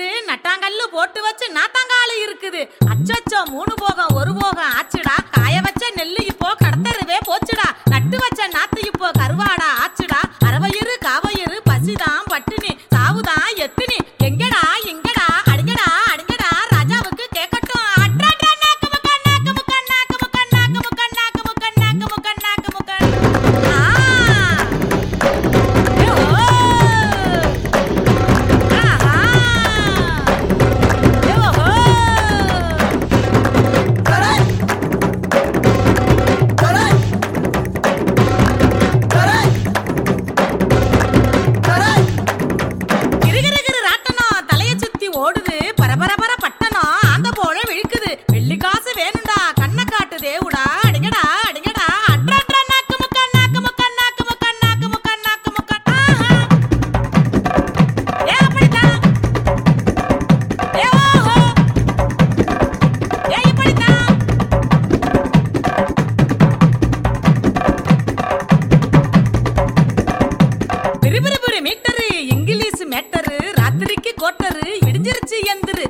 இருக்குது நட்டாங்கல்லு போட்டு வச்சு நாத்தாங்காலு இருக்குது அச்சச்சோ மூணு போகம் ஒரு போகம் ஆச்சுடா காய வச்ச நெல்லு இப்போ கடத்தருவே போச்சுடா நட்டு வச்ச நாத்து இப்போ கருவாடா ஆச்சுடா அரவயிறு காவயிறு பசிதான் பட்டினி சாவுதான் எத்தினி எங்கடா எங்கடா அடிங்கடா அடிங்கடா ராஜாவுக்கு கேட்கட்டும் அட்ராடா நாக்கு முக்கா நாக்கு முக்கா நாக்கு முக்கா நாக்கு முக்கா நாக்கு முக்கா நாக்கு முக்கா நாக்கு முக்கா ஆ ஏ ஓ ஆஹா ஏ ஓஹோ கிறுகிறுகிறு ராட்டனம் தலைய சுத்தி ஓடுது பரபரபர பட்டணம் ஆந்த போல விழுக்குது வெள்ளி காசு வேணும்டா கண்ணை காட்டு தேவுடா அடிங்கடா அடிங்கடா அட்ரா நாக்கு முக்கா நாக்கு முக்கா நாக்கு முக்கா நாக்கு முக்கா நாக்கு முக்கா ஆஹா ஏ அப்படித்தான் ஏ ஓஹோ ஏ இப்படித்தான் பிரிபிரிபிரி மீட்டரு இங்கிலீஷ் மேட்டரு ராத்திரிக்கு கோட்டரு இடிஞ்சிருச்சு எந்திரு